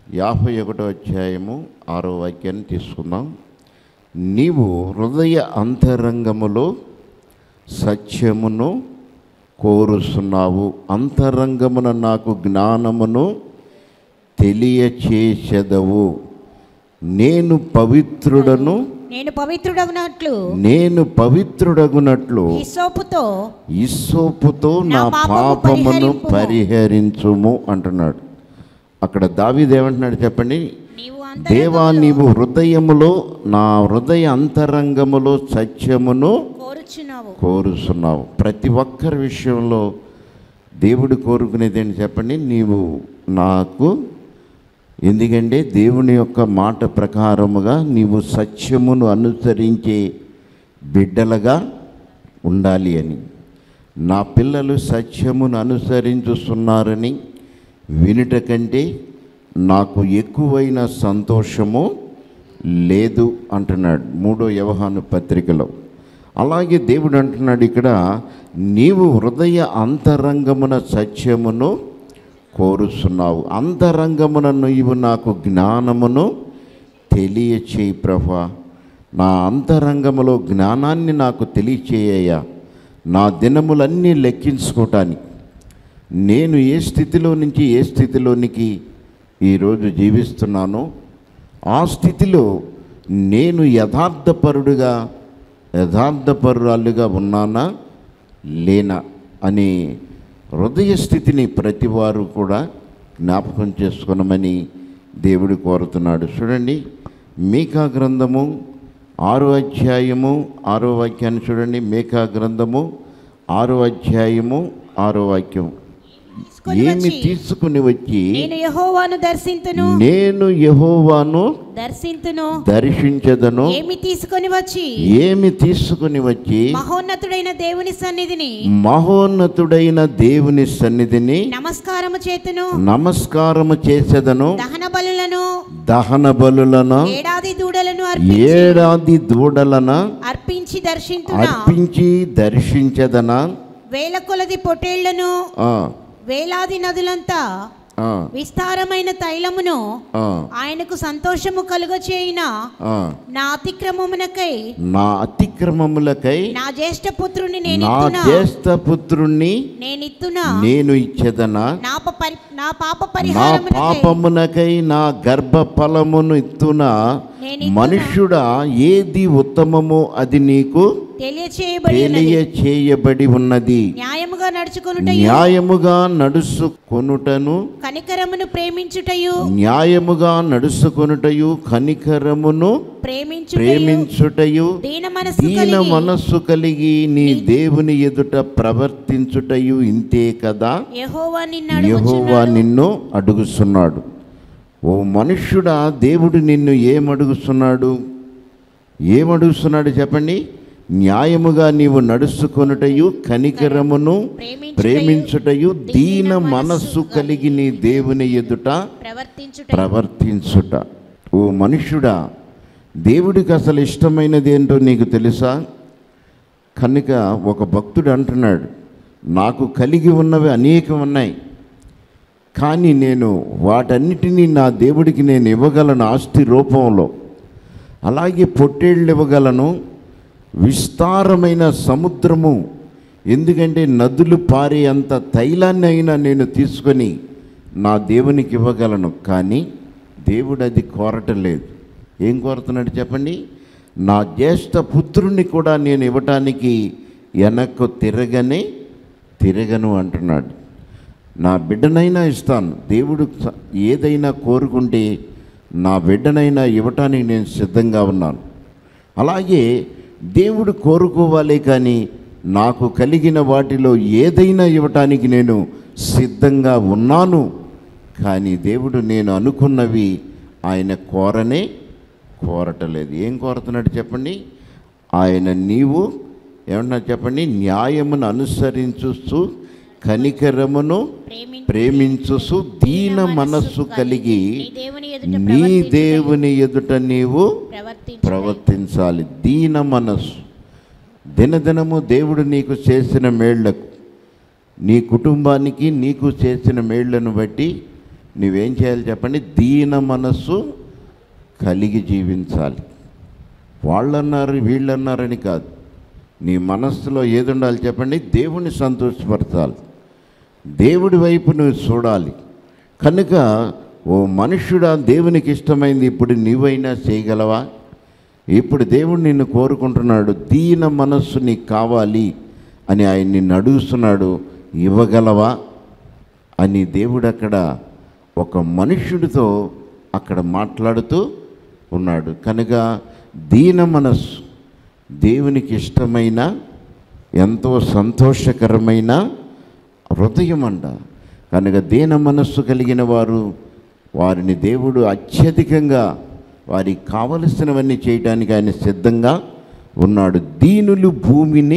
యాభై ఒకటో అధ్యాయము ఆరో వాక్యాన్ని తీసుకుందాం నీవు హృదయ అంతరంగములో సత్యమును కోరుస్తున్నావు అంతరంగమున నాకు జ్ఞానమును తెలియచేసెదవు నేను పవిత్రుడను నేను పవిత్రుడగునట్లు నేను పవిత్రుడగునట్లు హిస్సోపుతో ఇస్సోపుతో నా నా పాపము పాపమును పరిహరింపుము. పరిహరించుము అంటున్నాడు అక్కడ దావీదేమంటున్నాడు చెప్పండి నీవు దేవా అంతరంగములో నీవు హృదయములో నా హృదయ అంతరంగములో సత్యమును కోరుచున్నావు కోరుస్తున్నావు ప్రతి ఒక్కరి విషయంలో దేవుడు కోరుకునేది ఏంటి చెప్పండి నీవు నాకు ఎందుకంటే దేవుని యొక్క మాట ప్రకారముగా నీవు సత్యమును అనుసరించే బిడ్డలుగా ఉండాలి అని నా పిల్లలు సత్యమును అనుసరించుస్తున్నారని వినుట కంటే నాకు ఎక్కువైన సంతోషము లేదు అంటున్నాడు మూడో వ్యవహాను పత్రికలో అలాగే దేవుడు అంటున్నాడు ఇక్కడ నీవు హృదయ అంతరంగమున సత్యమును కోరుస్తున్నావు అంతరంగమున నీవు నాకు జ్ఞానమును తెలియచేయి ప్రభా నా అంతరంగములో జ్ఞానాన్ని నాకు తెలియచేయ్యా నా దినములన్నీ లెక్కించుకోవటానికి నేను ఏ స్థితిలో నుంచి ఏ స్థితిలోనికి ఈరోజు జీవిస్తున్నానో ఆ స్థితిలో నేను యథార్థపరుడుగా యథార్థపరురాలుగా ఉన్నానా లేనా అనే హృదయ స్థితిని ప్రతివారు కూడా జ్ఞాపకం చేసుకునమని దేవుడు కోరుతున్నాడు చూడండి మీకా గ్రంథము ఆరో అధ్యాయము ఆరో వాక్యాన్ని చూడండి మేకా గ్రంథము ఆరో అధ్యాయము ఆరో వాక్యం తీసుకొని ఏమి వచ్చి తీసుకుని వచ్చి నేను యెహోవాను దర్శింతును నేను యెహోవాను దర్శింతును దర్శించదను ఏమి తీసుకొని వచ్చి ఏమి తీసుకుని వచ్చి మహోన్నతుడైన దేవుని సన్నిధిని మహోన్నతుడైన దేవుని సన్నిధిని నమస్కారము చేతును నమస్కారము చేసేదను దహన బలులను దహన బలులను ఏడాది దూడలను అర్పించి ఏడాది దూడలన అర్పించి దర్శింతున అర్పించి దర్శించదన వేల కొలది పొటేళ్లను ఆ, వేలాది నదులంతా ఆ, విస్తారమైన తైలమును ఆ, ఆయనకు సంతోషము కలుగ చేయిన ఆ. నా అతిక్రమమునకై నా అతిక్రమములకై నా జ్యేష్ఠ పుత్రుని నేను నా ఇత్తునా జ్యేష్ఠ పుత్రుణ్ణి నేనిత్తునా నేను ఇచ్చేదనా నా ప- పరి- నా పాప నా పరిహారమునకై పాపమునకై నా గర్భ ఫలమును ఇత్తున నేనిత్తునా మనుష్యుడా ఏది ఉత్తమమో అది నీకు తెలియచేయబడి ఉన్నది తెలియచేయబడి ఉన్నది న్యాయముగా నడుచుకొనుటయు న్యాయముగా నడుచుకొనుటను కనికరమును ప్రేమించుటయు న్యాయముగా నడుచుకొనుటయు కనికరమును ప్రేమించుటయు ప్రేమించుటయు దీన మనస్సు దీన కలిగి మనస్సు కలిగి నీ దేవుని ఎదుట ప్రవర్తించుటయు ఇంతే కదా యెహోవా నిన్ను యెహోవా అడుగుచున్నాడు నిన్ను అడుగుతున్నాడు ఓ మనుష్యుడా దేవుడు నిన్ను ఏమడుగుతున్నాడు ఏమడుగుతున్నాడు చెప్పండి న్యాయముగా నీవు నడుచుకొనుటయు కనికరమును ప్రేమించుటయు దీన మనస్సు కలిగి నీ దేవుని ఎదుట ప్రవర్తించుట ప్రవర్తించుట ఓ మనుష్యుడా దేవుడికి అసలు ఇష్టమైనది ఏంటో నీకు తెలుసా కనుక ఒక భక్తుడు అంటున్నాడు నాకు కలిగి ఉన్నవి అనేకం ఉన్నాయి కానీ నేను వాటన్నిటినీ నా దేవుడికి నేను ఇవ్వగలను ఆస్తి రూపంలో అలాగే పొట్టేళ్ళు ఇవ్వగలను విస్తారమైన సముద్రము ఎందుకంటే నదులు పారే అంత తైలాన్ని అయినా నేను తీసుకొని నా దేవునికి ఇవ్వగలను కానీ దేవుడు అది కోరటం లేదు ఏం కోరుతున్నాడు చెప్పండి నా జ్యేష్ఠ పుత్రుణ్ణి కూడా నేను ఇవ్వటానికి వెనక్కు తిరగనే తిరగను అంటున్నాడు నా బిడ్డనైనా ఇస్తాను దేవుడు స- ఏదైనా కోరుకుంటే నా బిడ్డనైనా ఇవ్వటానికి నేను సిద్ధంగా ఉన్నాను అలాగే దేవుడు కోరుకోవాలి కానీ నాకు కలిగిన వాటిలో ఏదైనా ఇవ్వటానికి నేను సిద్ధంగా ఉన్నాను కానీ దేవుడు నేను అనుకున్నవి ఆయన కోరనే కోరటలేదు ఏం కోరుతున్నాడు చెప్పండి ఆయన నీవు ఏమన్నా చెప్పండి న్యాయమును అనుసరించుస్తూ కనికరమును ప్రేమించు ప్రేమించుసు దీన మనస్సు కలిగి నీ దేవుని ఎదుట నీ ప్రవర్తించుటయు దేవుని ఎదుట నీవు ప్రవర్తించు ప్రవర్తించాలి దీన మనస్సు దినదినము దేవుడు నీకు చేసిన మేళ్లకు నీ కుటుంబానికి నీకు చేసిన మేళ్లను బట్టి నువ్వేం చేయాలి చెప్పండి దీన మనస్సు కలిగి జీవించాలి వాళ్ళన్నారు వీళ్ళన్నారని కాదు నీ మనస్సులో ఏది ఉండాలి చెప్పండి దేవుణ్ణి సంతోషపరచాలి దేవుడి వైపు నువ్వు చూడాలి కనుక ఓ మనుష్యుడా దేవునికి ఇష్టమైంది ఇప్పుడు నీవైనా చేయగలవా ఇప్పుడు దేవుడు నిన్ను కోరుకుంటున్నాడు దీన మనస్సు నీకు కావాలి అని ఆయన నిన్ను అడుగుతున్నాడు ఇవ్వగలవా అని దేవుడు అక్కడ ఒక మనుష్యుడితో అక్కడ మాట్లాడుతూ ఉన్నాడు కనుక దీన మనస్సు దేవునికి ఇష్టమైన ఎంతో సంతోషకరమైన హృదయం అంట కనుక దీన మనస్సు కలిగిన వారు వారిని దేవుడు అత్యధికంగా వారికి కావలసినవన్నీ చేయడానికి ఆయన సిద్ధంగా ఉన్నాడు దీనులు భూమిని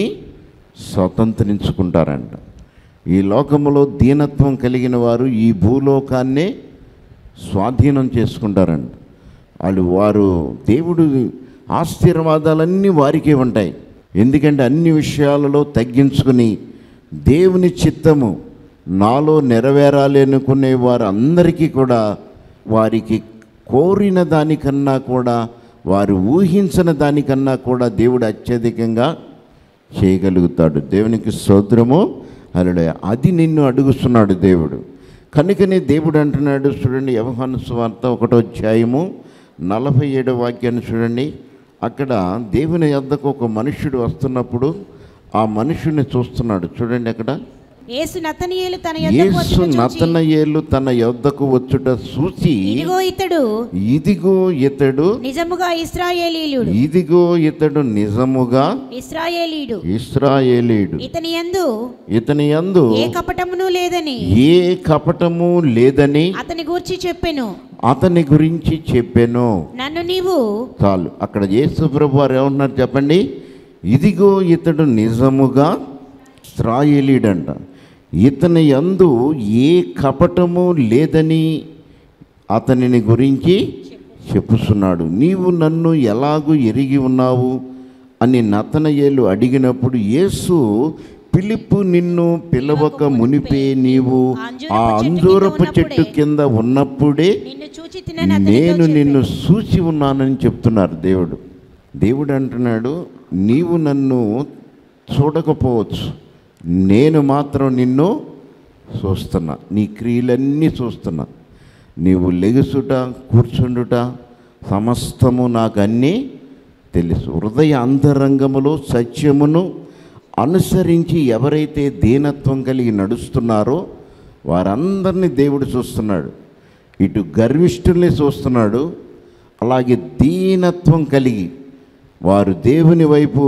స్వతంత్రించుకుంటారంట ఈ లోకములో దీనత్వం కలిగిన వారు ఈ భూలోకాన్నే స్వాధీనం చేసుకుంటారంట వాళ్ళు వారు దేవుడు ఆశీర్వాదాలన్నీ వారికే ఉంటాయి ఎందుకంటే అన్ని విషయాలలో తగ్గించుకుని దేవుని చిత్తము నాలో నెరవేరాలి అనుకునే వారు అందరికీ కూడా వారికి కోరిన దానికన్నా కూడా వారు ఊహించిన దానికన్నా కూడా దేవుడు అత్యధికంగా చేయగలుగుతాడు దేవునికి స్తోత్రము అలడే అది నిన్ను అడుగుతున్నాడు దేవుడు కనుకనే దేవుడు అంటున్నాడు చూడండి యవహాను స్వార్త ఒకటో అధ్యాయము నలభై ఏడో వాక్యాన్ని చూడండి అక్కడ దేవుని యొద్దకు ఒక మనుష్యుడు వస్తున్నప్పుడు ఆ మనుషుని చూస్తున్నాడు చూడండి అక్కడ యేసు నతనీయులు తన యొద్దకు యేసు వచ్చుట చూచి, నతనయేలు తన యొద్దకు వచ్చుట చూసి ఇదిగో ఇతడు ఇదిగో ఇతడు నిజముగా ఇస్రాయేలీయుడు ఇదిగో ఇతడు నిజముగా ఇస్రాయేలీయుడు ఇస్రాయేలీయుడు ఇతని యందు ఇతని యందు ఏ కపటమును లేదని ఏ కపటము లేదని అతని గూర్చి చెప్పెను అతని గురించి చెప్పాను నన్ను నీవు చాలు అక్కడ యేసు ప్రభు వారు ఏమన్నారు చెప్పండి ఇదిగో ఇతడు నిజముగా ఇస్రాయేలీడంట ఇతని యందు ఏ కపటము లేదని అతనిని గురించి చెప్పుతున్నాడు నీవు నన్ను ఎలాగూ ఎరిగి ఉన్నావు అని నతనయేలు అడిగినప్పుడు యేసు పిలుపు నిన్ను పిలవక మునిపే నీవు ఆ అంజూరపు చెట్టు కింద ఉన్నప్పుడే నిన్ను చూచి తినని అతనితో నేను చెప్పెను. నిన్ను చూసి ఉన్నానని చెప్తున్నారు దేవుడు దేవుడు అంటున్నాడు నీవు నన్ను చూడకపోవచ్చు నేను మాత్రం నిన్ను చూస్తున్నా నీ క్రియలన్నీ చూస్తున్నా నీవు లెగుసుట కూర్చుండుట సమస్తము నాకు అన్నీ తెలుసు హృదయ అంతరంగములో సత్యమును అనుసరించి ఎవరైతే దీనత్వం కలిగి నడుస్తున్నారో వారందరినీ దేవుడు చూస్తున్నాడు ఇటు గర్విష్ఠుల్ని చూస్తున్నాడు అలాగే దీనత్వం కలిగి వారు దేవుని వైపు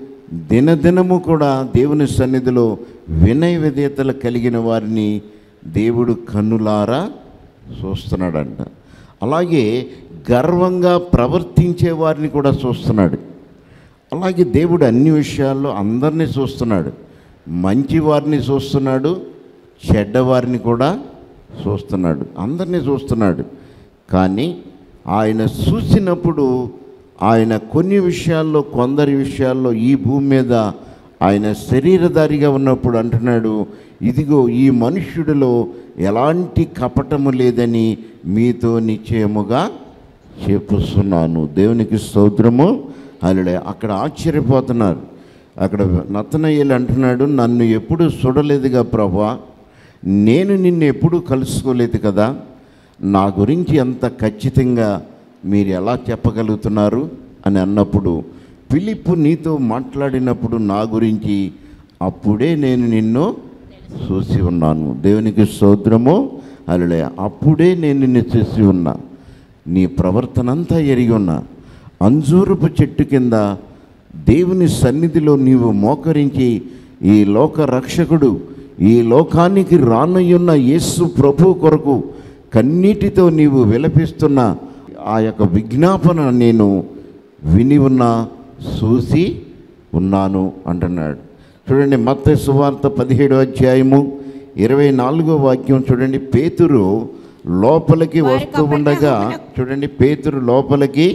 దినదినము కూడా దేవుని సన్నిధిలో వినయ విధేయతలు కలిగిన వారిని దేవుడు కన్నులారా చూస్తున్నాడంట అలాగే గర్వంగా ప్రవర్తించే వారిని కూడా చూస్తున్నాడు అలాగే దేవుడు అన్ని విషయాల్లో అందరినీ చూస్తున్నాడు మంచి వారిని చూస్తున్నాడు చెడ్డవారిని కూడా చూస్తున్నాడు అందరినీ చూస్తున్నాడు కానీ ఆయన చూసినప్పుడు ఆయన కొన్ని విషయాల్లో కొందరి విషయాల్లో ఈ భూమి మీద ఆయన శరీరధారిగా ఉన్నప్పుడు అంటున్నాడు ఇదిగో ఈ మనుష్యుడిలో ఎలాంటి కపటము లేదని మీతో నిశ్చయముగా చెప్పుస్తున్నాను దేవునికి స్తోత్రము అల్లుడే అక్కడ ఆశ్చర్యపోతున్నారు అక్కడ నతనయ్యలు అంటున్నాడు నన్ను ఎప్పుడు చూడలేదుగా ప్రభా నేను నిన్ను ఎప్పుడూ కలుసుకోలేదు కదా నా గురించి ఎంత ఖచ్చితంగా మీరు ఎలా చెప్పగలుగుతున్నారు అని అన్నప్పుడు పిలిప్పు నీతో మాట్లాడినప్పుడు నా గురించి అప్పుడే నేను నిన్ను చూసి ఉన్నాను దేవునికి స్తోత్రము అలలే అప్పుడే నేను నిన్ను చూసి ఉన్నా నీ ప్రవర్తన అంతా ఎరిగి ఉన్నా అంజూరపు చెట్టు కింద దేవుని సన్నిధిలో నీవు మోకరించి ఈ లోక రక్షకుడు ఈ లోకానికి రానయ్యున్న యేసు ప్రభు కొరకు కన్నీటితో నీవు విలపిస్తున్న ఆ యొక్క విజ్ఞాపన నేను విని ఉన్నా చూసి ఉన్నాను అంటున్నాడు చూడండి మత్త సువార్త పదిహేడో అధ్యాయము ఇరవై నాలుగో వాక్యం చూడండి పేతురు లోపలికి వారు వస్తూ ఉండగా కపెర్నహూమునకు- చూడండి పేతురు లోపలికి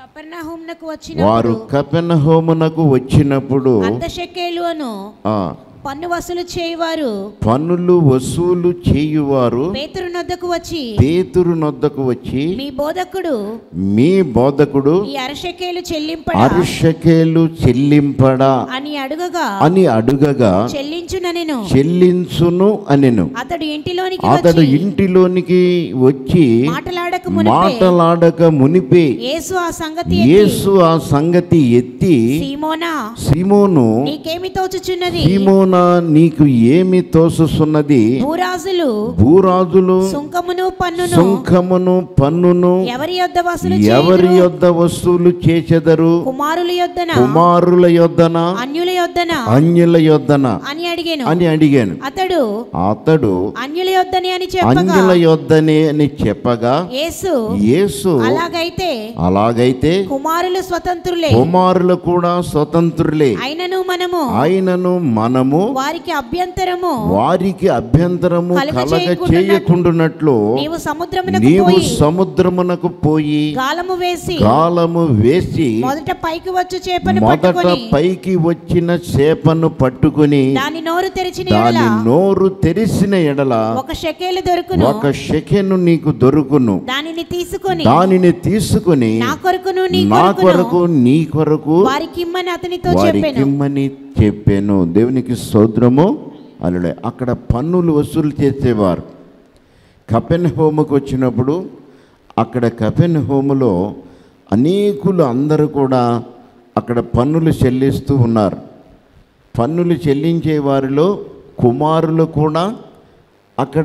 కపెర్నహూమునకు వారు వచ్చినప్పుడు కపెన హోమునకు వచ్చినప్పుడు అర్ధ షెకేలు అను ఆ, పన్ను వసూలు చేయువారు పన్నులు వసూలు చేయువారు పేతురు నొద్దకు వచ్చి పేతురు నొద్దకు వచ్చి మీ బోధకుడు మీ బోధకుడు ఈ అరశకేలు చెల్లింపడా అరిషకేలు చెల్లింపడా అని అడుగగా అని అడుగగా చెల్లించుననెను చెల్లించును అనెను అతడు ఇంటిలోనికి అతడు వచ్చి ఇంటిలోనికి వచ్చి మాటలాడక మునిపే మాటలాడక మునిపే యేసు ఆ సంగతి ఎత్తి, యేసు ఆ సంగతి ఎత్తి సీమోనా సీమోను నీకేమి తోచుచున్నది సీమోనా నీకు ఏమి తోసుస్తున్నది భూరాజులు భూరాజులు సుంకమును పన్నును సుంకమును పన్నును ఎవరి యొద్ద వసూలు ఎవరి చేయుదురు? యొద్ద వస్తువులు చేచెదరు కుమారుల యొద్దన కుమారుల యొద్దన అన్యుల యొద్దన అన్యుల యొద్దన అని అడిగాను అని అడిగాను అతడు అతడు అన్యుల యొద్దని అని చెప్పగా అన్యుల యొద్దనే అని చెప్పగా యేసు యేసు అలాగైతే అలాగైతే కుమారులు స్వతంత్రులే కుమారులు కూడా స్వతంత్రులే అయినను మనము ఆయనను మనము వారికి అభ్యంతరము వారికి అభ్యంతరము కలుగ కలగ చేయకుండునట్లు చేయకుండునట్లు నీవు సముద్రమునకు నీవు పోయి సముద్రమునకు పోయి గాలము వేసి గాలము వేసి మొదట పైకి వచ్చు చేపను మొదట పట్టుకొని పైకి వచ్చిన చేపను పట్టుకుని దాని నోరు తెరిచిన దాని ఎడల నోరు తెరిసిన ఎడల ఒక షెకేలు దొరుకును ఒక షెకెను నీకు దొరుకును దానిని తీసుకొని దానిని తీసుకుని నా కొరకును నీ నా కొరకును కొరకు నీ కొరకు వారికి ఇమ్మని అతనితో వారికి చెప్పాను ఇమ్మని చెప్పాను దేవునికి స్తోత్రము అల్లుడే అక్కడ పన్నులు వసూలు చేసేవారు కపెన్ హోముకు వచ్చినప్పుడు అక్కడ కపెన్ హోములో అనేకులు అందరూ కూడా అక్కడ పన్నులు చెల్లిస్తూ ఉన్నారు పన్నులు చెల్లించే వారిలో కుమారులు కూడా అక్కడ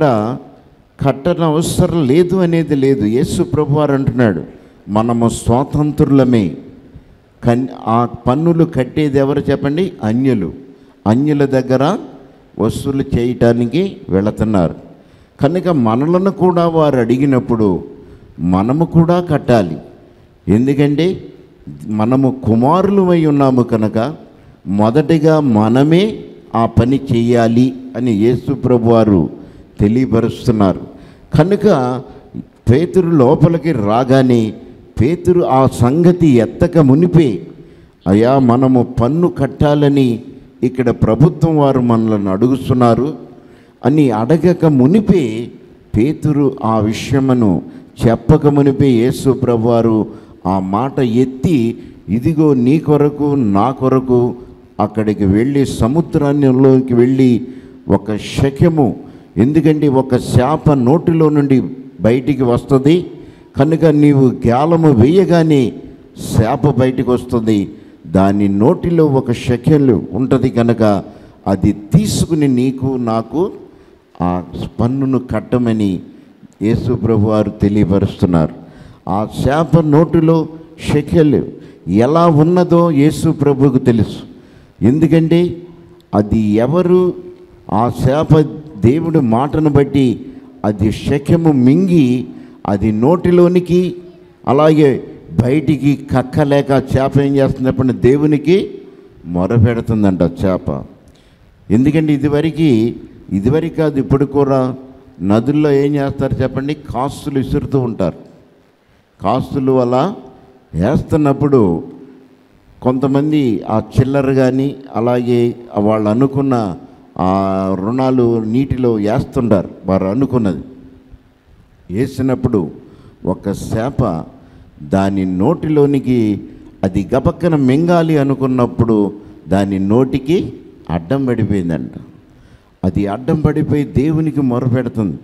కట్టన అవసరం లేదు అనేది లేదు యేసు ప్రభువారు అంటున్నాడు మనము స్వాతంత్రులమే కన్ ఆ పన్నులు కట్టేది ఎవరు చెప్పండి అన్యులు అన్యుల దగ్గర వసూలు చేయటానికి వెళుతున్నారు కనుక మనలను కూడా వారు అడిగినప్పుడు మనము కూడా కట్టాలి ఎందుకంటే మనము కుమారులమై ఉన్నాము కనుక మొదటిగా మనమే ఆ పని చేయాలి అని యేసు ప్రభు వారు తెలియపరుస్తున్నారు కనుక పేతురు లోపలికి రాగానే పేతురు ఆ సంగతి ఎత్తక మునిపే అయా మనము పన్ను కట్టాలని ఇక్కడ ప్రభుత్వం వారు మనల్ని అడుగుతున్నారు అని అడగక మునిపే పేతురు ఆ విషయమును చెప్పక మునిపే యేసు ప్రభువారు ఆ మాట ఎత్తి ఇదిగో నీ కొరకు నా కొరకు అక్కడికి వెళ్ళి సముద్రాన్నిలోకి వెళ్ళి ఒక శక్యము ఎందుకంటే ఒక శాప నోటిలో నుండి బయటికి వస్తుంది కనుక నీవు గ్యాలము వేయగానే శాప బయటికి వస్తుంది దాని నోటిలో ఒక శక్యలు ఉంటుంది కనుక అది తీసుకుని నీకు నాకు ఆ పన్నును కట్టమని యేసు ప్రభు వారు తెలియపరుస్తున్నారు ఆ శాప నోటిలో షెకెల్ ఎలా ఉన్నదో యేసు ప్రభువుకు తెలుసు ఎందుకంటే అది ఎవరు ఆ శాప దేవుడి మాటను బట్టి అది శక్యము మింగి అది నోటిలోనికి అలాగే బయటికి కక్కలేక చేప ఏం చేస్తున్నప్పుడు దేవునికి మొరపెడుతుందంట చేప ఎందుకంటే ఇదివరకు ఇదివరకు కాదు ఇప్పుడు కూడా నదుల్లో ఏం చేస్తారు చెప్పండి కాస్తులు విసురుతూ ఉంటారు కాస్తులు అలా వేస్తున్నప్పుడు కొంతమంది ఆ చిల్లర కానీ అలాగే వాళ్ళు అనుకున్న ఆ రుణాలు నీటిలో వేస్తుంటారు వారు అనుకున్నది వేసినప్పుడు ఒక చేప దాని నోటిలోనికి అది గబక్కన మింగాలి అనుకున్నప్పుడు దాని నోటికి అడ్డం పడిపోయిందంట అది అడ్డం పడిపోయి దేవునికి మొరపెడుతుంది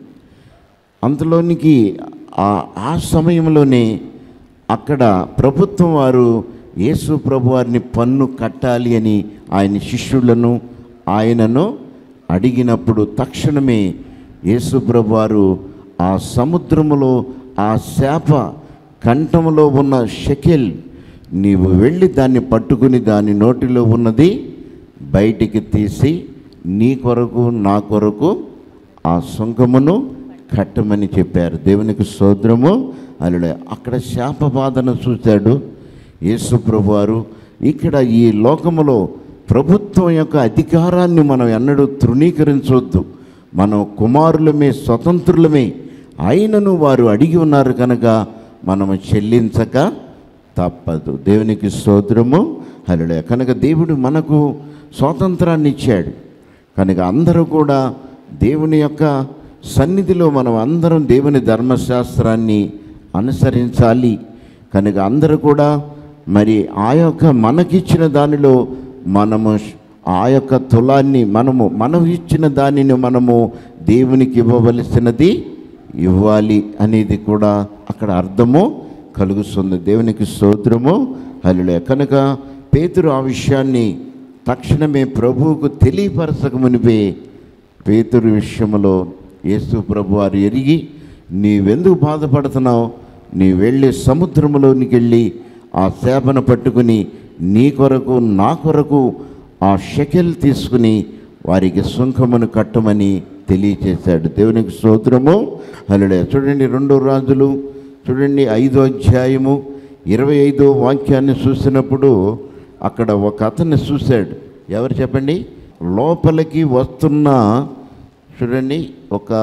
అంతలోనికి ఆ ఆ సమయంలోనే అక్కడ ప్రభుత్వం వారు యేసు ప్రభు వారిని పన్ను కట్టాలి అని ఆయన శిష్యులను ఆయనను అడిగినప్పుడు తక్షణమే యేసు ప్రభు వారు ఆ సముద్రములో ఆ శాప కంఠములో ఉన్న షెకెల్ నీవు వెళ్ళి దాన్ని పట్టుకుని దాని నోటిలో ఉన్నది బయటికి తీసి నీ కొరకు నా కొరకు ఆ సుంకమును కట్టమని చెప్పారు దేవునికి సోద్రము అల్లుడే అక్కడ శాప బాధను చూశాడు యేసు ప్రభువారు ఇక్కడ ఈ లోకములో ప్రభుత్వం యొక్క అధికారాన్ని మనం ఎన్నడూ తృణీకరించవద్దు మనం కుమారులమే స్వతంత్రులమే అయినను వారు అడిగి ఉన్నారు కనుక మనము చెల్లించక తప్పదు దేవునికి స్తోత్రము హలుడే కనుక దేవుడు మనకు స్వాతంత్రాన్ని ఇచ్చాడు కనుక అందరూ కూడా దేవుని యొక్క సన్నిధిలో మనం అందరం దేవుని ధర్మశాస్త్రాన్ని అనుసరించాలి కనుక అందరూ కూడా మరి ఆ యొక్క మనకిచ్చిన దానిలో మనము ఆ యొక్క తులాన్ని మనము మనం ఇచ్చిన దానిని మనము దేవునికి ఇవ్వవలసినది ఇవ్వాలి అనేది కూడా అక్కడ అర్థము కలుగుతుంది దేవునికి స్తోత్రము హలిలే కనుక పేతురు ఆ విషయాన్ని తక్షణమే ప్రభువుకు తెలియపరచక మునిపే పేతురు విషయంలో యేసు ప్రభు వారు ఎరిగి నీవెందుకు బాధపడుతున్నావు నీ వెళ్ళి సముద్రంలోనికి వెళ్ళి ఆ చేపను పట్టుకుని నీ కొరకు నా కొరకు ఆ షెకెల్ తీసుకుని వారికి సుంకమును కట్టమని తెలియచేశాడు దేవునికి స్తోత్రము హలుడే చూడండి రెండో రాజులు చూడండి ఐదో అధ్యాయము ఇరవై ఐదో వాక్యాన్ని చూసినప్పుడు అక్కడ ఒక అతన్ని చూశాడు ఎవరు చెప్పండి లోపలికి వస్తున్న చూడండి ఒక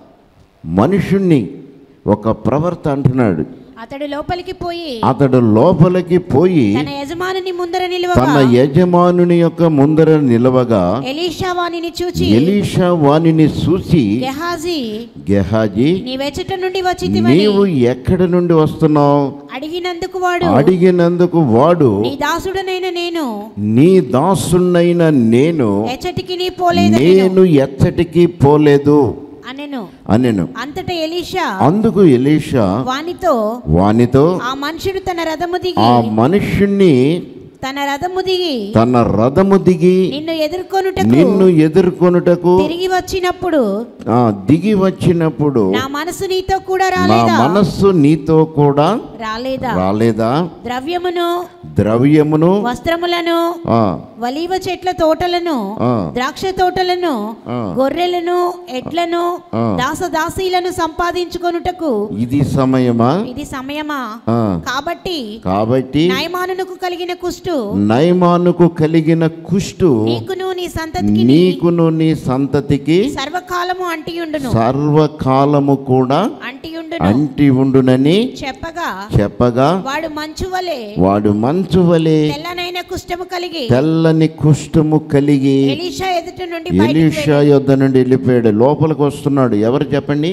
మనుషుణ్ణి ఒక ప్రవర్త అంటున్నాడు అతడు లోపలికి పోయి అతడు లోపలికి పోయి తన యజమానుని ముందర నిలువగా తన యజమానుని యొక్క ముందర నిలవగా ఎలీషా వానిని చూచి ఎలీషా వానిని చూసి గెహాజీ గెహాజీ నీవెచ్చట నుండి వచ్చితివని నీవు ఎక్కడి నుండి వస్తున్నావు అడిగినందుకు వాడు అడిగినందుకు వాడు నీ దాసుడనైన నేను నీ దాసునైన నేను ఎచ్చటికి నీ పోలేదని నేను ఎచ్చటికి పోలేదు అనెను అనెను అంతట ఎలీషా అందుకు ఎలీషా వానితో వానితో ఆ మనుషుడు తన రథము దిగి ఆ మనుష్యుణ్ణి తన రథము దిగి తన రథము దిగి నిన్ను ఎదుర్కొనుటకు నిన్ను ఎదుర్కొనుటకు తిరిగి వచ్చినప్పుడు ఆ, దిగి వచ్చినప్పుడు నా మనసు నీతో కూడా నా రాలేదా మనస్సు నీతో కూడా రాలేదా రాలేదా ద్రవ్యమును ద్రవ్యమును వస్త్రములను ఆ, వలీవ చెట్ల తోటలను ఆ. ద్రాక్ష తోటలను ఆ. గొర్రెలను ఎడ్లను ఆ. దాసదాసీలను సంపాదించుకొనుటకు ఇది సమయమా ఇది సమయమా ఆ, కాబట్టి కాబట్టి నయమానునకు కలిగిన కుష్టు నయమానుకు కలిగిన కుష్టు నీకును నీ సంతతికి నీకును నీ సంతతికి సర్వకాలము అంటియుండును సర్వకాలము కూడా అంటియుండును అంటి ఉండునని చెప్పగా చెప్పగా వాడు మంచు వలె వాడు మంచు వలె తెల్లనైన కుష్టము కలిగి తెల్లని కుష్ఠము కలిగి ఎలీషా ఎదుట నుండి బయటికి ఎలీషా యొద్ద నుండి వెళ్ళిపోయాడు లోపలికి వస్తున్నాడు ఎవరు చెప్పండి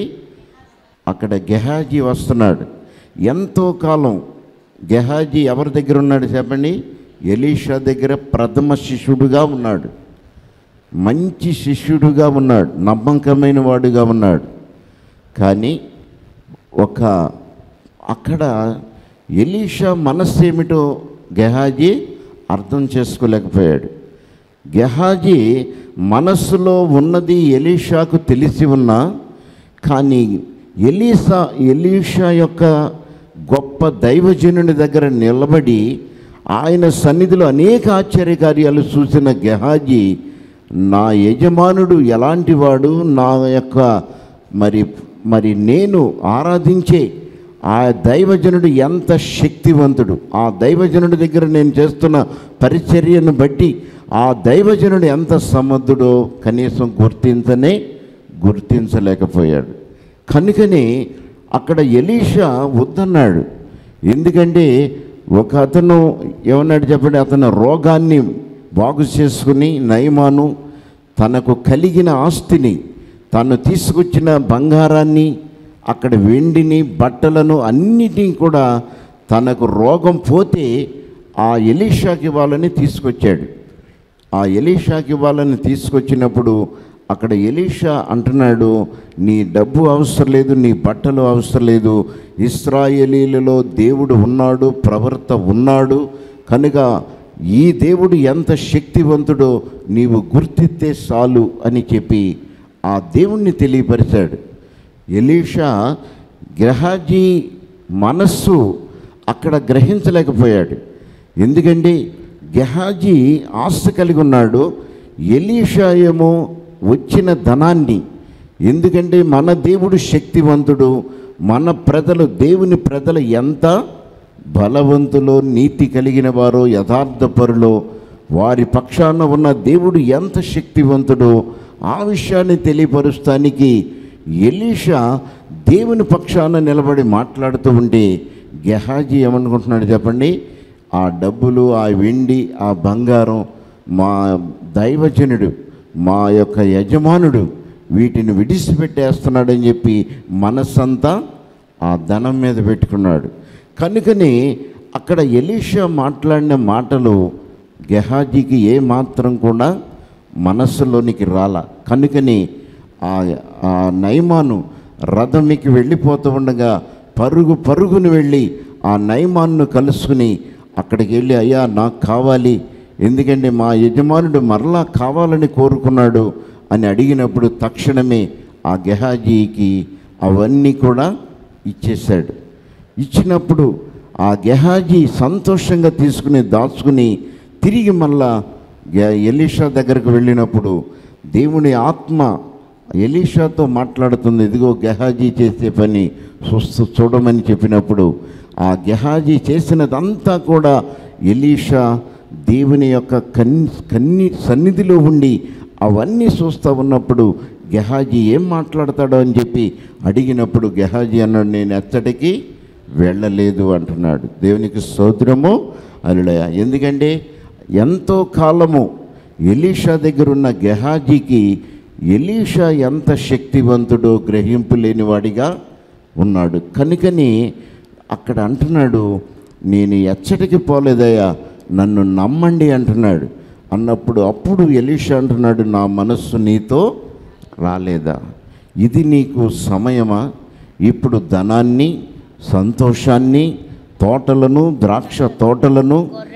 అక్కడ గెహాజీ వస్తున్నాడు ఎంతో కాలం గెహాజీ ఎవరి దగ్గర ఉన్నాడు చెప్పండి ఎలీషా దగ్గర ప్రథమ శిష్యుడుగా ఉన్నాడు మంచి శిష్యుడుగా ఉన్నాడు నమ్మకమైన వాడుగా ఉన్నాడు కానీ ఒక అక్కడ ఎలీషా మనస్సు ఏమిటో గెహాజీ అర్థం చేసుకోలేకపోయాడు గెహాజీ మనస్సులో ఉన్నది ఎలీషాకు తెలిసి ఉన్నా కానీ ఎలీసా ఎలీషా యొక్క గొప్ప దైవజనుని దగ్గర నిలబడి ఆయన సన్నిధిలో అనేక ఆశ్చర్యకార్యాలు చూసిన గెహాజీ నా యజమానుడు ఎలాంటి వాడు నా యొక్క మరి మరి నేను ఆరాధించే ఆ దైవజనుడు ఎంత శక్తివంతుడు ఆ దైవజనుడి దగ్గర నేను చేస్తున్న పరిచర్యను బట్టి ఆ దైవజనుడు ఎంత సమర్థుడో కనీసం గుర్తించనే గుర్తించలేకపోయాడు కనుకనే అక్కడ ఎలీషా వద్దన్నాడు ఎందుకంటే ఒక అతను ఏమన్నాడు చెప్పండి అతను రోగాన్ని బాగు చేసుకుని నయమాను తనకు కలిగిన ఆస్తిని తను తీసుకొచ్చిన బంగారాన్ని అక్కడ వెండిని బట్టలను అన్నిటినీ కూడా తనకు రోగం పోతే ఆ ఎలీషాకి వాళ్ళని తీసుకొచ్చాడు ఆ ఎలీషాకి ఇవ్వాలని తీసుకొచ్చినప్పుడు అక్కడ ఎలీషా అంటున్నాడు నీ డబ్బు అవసరం లేదు నీ బట్టలు అవసరం లేదు ఇస్రాయేలీలలో దేవుడు ఉన్నాడు ప్రవర్త ఉన్నాడు కనుక ఈ దేవుడు ఎంత శక్తివంతుడో నీవు గుర్తిస్తే చాలు అని చెప్పి ఆ దేవుణ్ణి తెలియపరిచాడు ఎలీషా గ్రహాజీ మనస్సు అక్కడ గ్రహించలేకపోయాడు ఎందుకంటే గెహాజీ ఆశ కలిగి ఉన్నాడు ఎలీషా ఏమో వచ్చిన ధనాన్ని ఎందుకంటే మన దేవుడు శక్తివంతుడు మన ప్రజలు దేవుని ప్రజలు ఎంత బలవంతులో నీతి కలిగిన వారో యథార్థపరులో వారి పక్షాన ఉన్న దేవుడు ఎంత శక్తివంతుడో ఆ విషయాన్ని తెలియపరుస్తానికి ఎలీషా దేవుని పక్షాన నిలబడి మాట్లాడుతూ ఉంటే గెహాజీ ఏమనుకుంటున్నాడు చెప్పండి ఆ డబ్బులు ఆ వెండి ఆ బంగారం మా దైవజనుడు మా యొక్క యజమానుడు వీటిని విడిచిపెట్టేస్తున్నాడని చెప్పి మనస్సంతా ఆ ధనం మీద పెట్టుకున్నాడు కనుకని అక్కడ ఎలీషా మాట్లాడిన మాటలు గెహాజీకి ఏ మాత్రం కూడా మనస్సులోనికి రాల కనుకని ఆ ఆ నైమాను రథమికి వెళ్ళిపోతూ ఉండగా పరుగు పరుగును వెళ్ళి ఆ నైమాన్ను కలుసుకుని అక్కడికి వెళ్ళి అయ్యా నాకు కావాలి ఎందుకంటే మా యజమానుడు మరలా కావాలని కోరుకున్నాడు అని అడిగినప్పుడు తక్షణమే ఆ గెహాజీకి అవన్నీ కూడా ఇచ్చేశాడు ఇచ్చినప్పుడు ఆ గెహాజీ సంతోషంగా తీసుకుని దాచుకుని తిరిగి మళ్ళా గె- ఎలీషా దగ్గరకు వెళ్ళినప్పుడు దేవుని ఆత్మ ఎలీషాతో మాట్లాడుతుంది ఇదిగో గెహాజీ చేసే పని చూస్తూ చూడమని చెప్పినప్పుడు ఆ గెహాజీ చేసినదంతా కూడా ఎలీషా దేవుని యొక్క కన్ని కన్ని సన్నిధిలో ఉండి అవన్నీ చూస్తూ ఉన్నప్పుడు గెహాజీ ఏం మాట్లాడతాడో అని చెప్పి అడిగినప్పుడు గెహాజీ అన్నాడు నేను ఎత్తడికి వెళ్ళలేదు అంటున్నాడు దేవునికి స్తోత్రము అల్లుడయ ఎందుకంటే ఎంతో కాలము ఎలీషా దగ్గర ఉన్న గెహాజీకి ఎలీషా ఎంత శక్తివంతుడో గ్రహింపు లేనివాడిగా ఉన్నాడు కనుకని అక్కడ అంటున్నాడు నేను ఎచ్చటికి పోలేదయ్యా నన్ను నమ్మండి అంటున్నాడు అన్నప్పుడు అప్పుడు ఎలీషా అంటున్నాడు నా మనస్సు నీతో రాలేదా ఇది నీకు సమయమా ఇప్పుడు ధనాన్ని సంతోషాన్ని తోటలను ద్రాక్ష తోటలను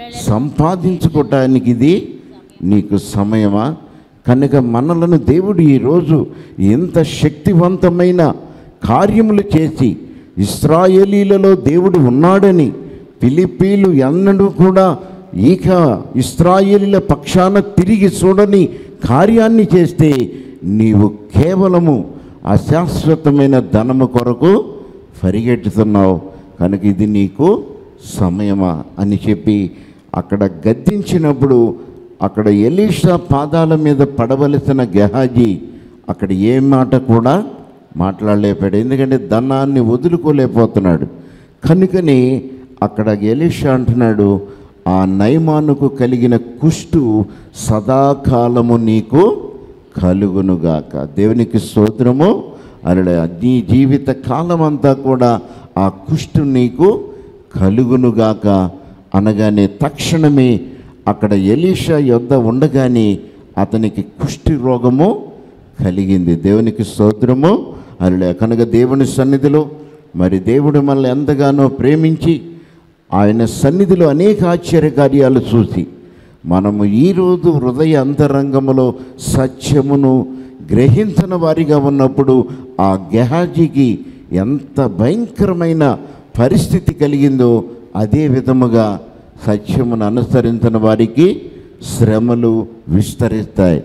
సంపాదించుకోవటానికి ఇది నీకు సమయమా కనుక మనలను దేవుడు ఈరోజు ఎంత శక్తివంతమైన కార్యములు చేసి ఇస్రాయేలీలలో దేవుడు ఉన్నాడని ఫిలిప్పీలు ఎన్నడూ కూడా ఇక ఇస్రాయేలీల పక్షాన తిరిగి చూడని కార్యాన్ని చేస్తే నీవు కేవలము అశాశ్వతమైన ధనము కొరకు పరిగెట్టుతున్నావు కనుక ఇది నీకు సమయమా అని చెప్పి అక్కడ గద్దించినప్పుడు అక్కడ ఎలీషా పాదాల మీద పడవలసిన గెహాజీ అక్కడ ఏ మాట కూడా మాట్లాడలేపాడు ఎందుకంటే ధనాన్ని వదులుకోలేకపోతున్నాడు కనుకని అక్కడ ఎలీషా అంటున్నాడు ఆ నైమానుకు కలిగిన కుష్టు సదాకాలము నీకు కలుగునుగాక దేవునికి స్తోత్రము అలా నీ జీవిత కాలం అంతా కూడా ఆ కుష్టు నీకు కలుగునుగాక అనగానే తక్షణమే అక్కడ ఎలీషా యొద్ద ఉండగానే అతనికి కుష్టి రోగము కలిగింది దేవునికి స్తోత్రము అలా కనుక దేవుని సన్నిధిలో మరి దేవుడు మనల్ని ఎంతగానో ప్రేమించి ఆయన సన్నిధిలో అనేక ఆశ్చర్య కార్యాలు చూసి మనము ఈరోజు హృదయ అంతరంగములో సత్యమును గ్రహించిన వారిగా ఉన్నప్పుడు ఆ గెహాజీకి ఎంత భయంకరమైన పరిస్థితి కలిగిందో అదే విధముగా సత్యమును అనుసరించిన వారికి శ్రమలు విస్తరిస్తాయి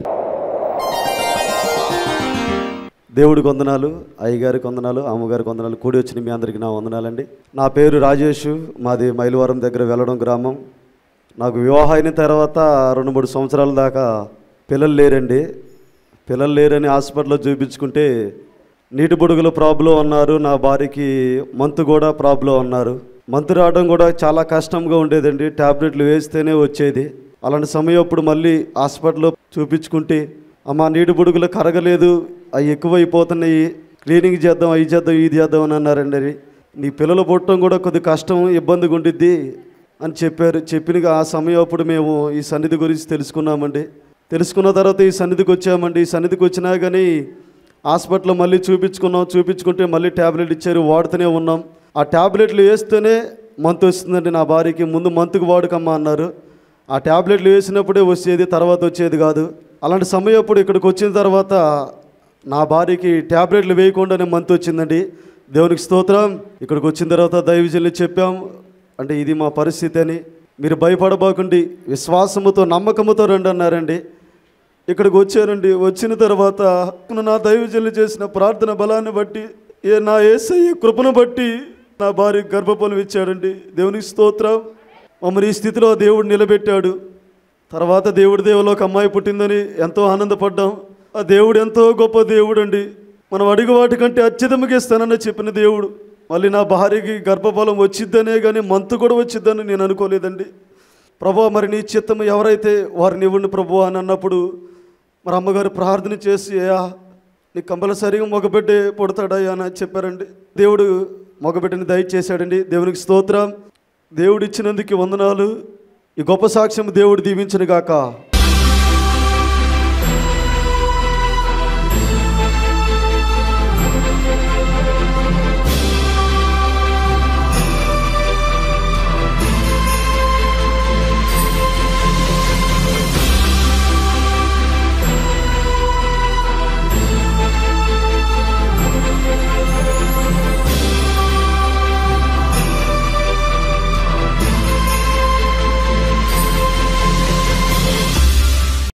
దేవుడి వందనాలు అయ్యగారికి వందనాలు అమ్మగారికి వందనాలు కూడి వచ్చిన మీ అందరికీ నా వందనాలండి నా పేరు రాజేష్ మాది మైలవరం దగ్గర వెళ్ళడం గ్రామం నాకు వివాహం అయిన తర్వాత రెండు మూడు సంవత్సరాల దాకా పిల్లలు లేరండి పిల్లలు లేరని హాస్పిటల్లో చూపించుకుంటే నీటి బుడుగుల ప్రాబ్లం అన్నారు నా భార్యకి మంతు కూడా ప్రాబ్లం అన్నారు మంతు రావడం కూడా చాలా కష్టంగా ఉండేదండి టాబ్లెట్లు వేస్తేనే వచ్చేది అలాంటి సమయం అప్పుడు మళ్ళీ హాస్పిటల్లో చూపించుకుంటే అమ్మ నీటి బుడుగులు కరగలేదు అవి ఎక్కువైపోతున్నాయి క్లీనింగ్ చేద్దాం అవి చేద్దాం ఇది చేద్దాం అని అన్నారండి అది. నీ పిల్లలు పుట్టడం కూడా కొద్ది కష్టం ఇబ్బందిగా ఉండిద్ది అని చెప్పారు చెప్పిన ఆ సమయం అప్పుడు మేము ఈ సన్నిధి గురించి తెలుసుకున్నామండి తెలుసుకున్న తర్వాత ఈ సన్నిధికి వచ్చామండి ఈ సన్నిధికి వచ్చినా కానీ హాస్పిటల్లో మళ్ళీ చూపించుకున్నాం చూపించుకుంటే మళ్ళీ ట్యాబ్లెట్ ఇచ్చారు వాడుతూనే ఉన్నాం ఆ ట్యాబ్లెట్లు వేస్తేనే మంత్ వస్తుందండి నా భార్యకి ముందు మంత్కి వాడుకమ్మా అన్నారు ఆ ట్యాబ్లెట్లు వేసినప్పుడే వచ్చేది తర్వాత వచ్చేది కాదు అలాంటి సమయం అప్పుడు ఇక్కడికి వచ్చిన తర్వాత నా భార్యకి ట్యాబ్లెట్లు వేయకుండానే మంత్ వచ్చిందండి దేవునికి స్తోత్రం ఇక్కడికి వచ్చిన తర్వాత దైవజనులు చెప్పాం అంటే ఇది మా పరిస్థితి అని మీరు భయపడబోకండి విశ్వాసముతో నమ్మకముతో రండి అన్నారండి ఇక్కడికి వచ్చానండి వచ్చిన తర్వాత నా దైవజనులు చేసిన ప్రార్థన బలాన్ని బట్టి ఏ నా ఏసయ్య కృపను బట్టి నా భార్య గర్భఫలం ఇచ్చాడండి దేవునికి స్తోత్రం మమ్మల్ని ఈ స్థితిలో దేవుడు నిలబెట్టాడు తర్వాత దేవుడి దేవులో ఒక అమ్మాయి పుట్టిందని ఎంతో ఆనందపడ్డాం ఆ దేవుడు ఎంతో గొప్ప దేవుడు అండి మనం అడిగి వాటికంటే అత్యధికంగా ఇస్తానని చెప్పిన దేవుడు మళ్ళీ నా భార్యకి గర్భఫలం వచ్చిద్దనే కానీ మంతు కూడా వచ్చిద్దని నేను అనుకోలేదండి ప్రభా మరి నీ చిత్తము ఎవరైతే వారిని ఇవ్వండి ప్రభు అని అన్నప్పుడు మరి అమ్మగారు ప్రార్థన చేసి అయ్యా నీకు కంపల్సరీగా మగబిడ్డే పుడతాడయ్యా అని చెప్పారండి దేవుడు మగబిడ్డని దయచేశాడండి దేవునికి స్తోత్రం దేవుడు ఇచ్చినందుకు వందనాలు ఈ గొప్ప సాక్ష్యం దేవుడు దీవించను గాక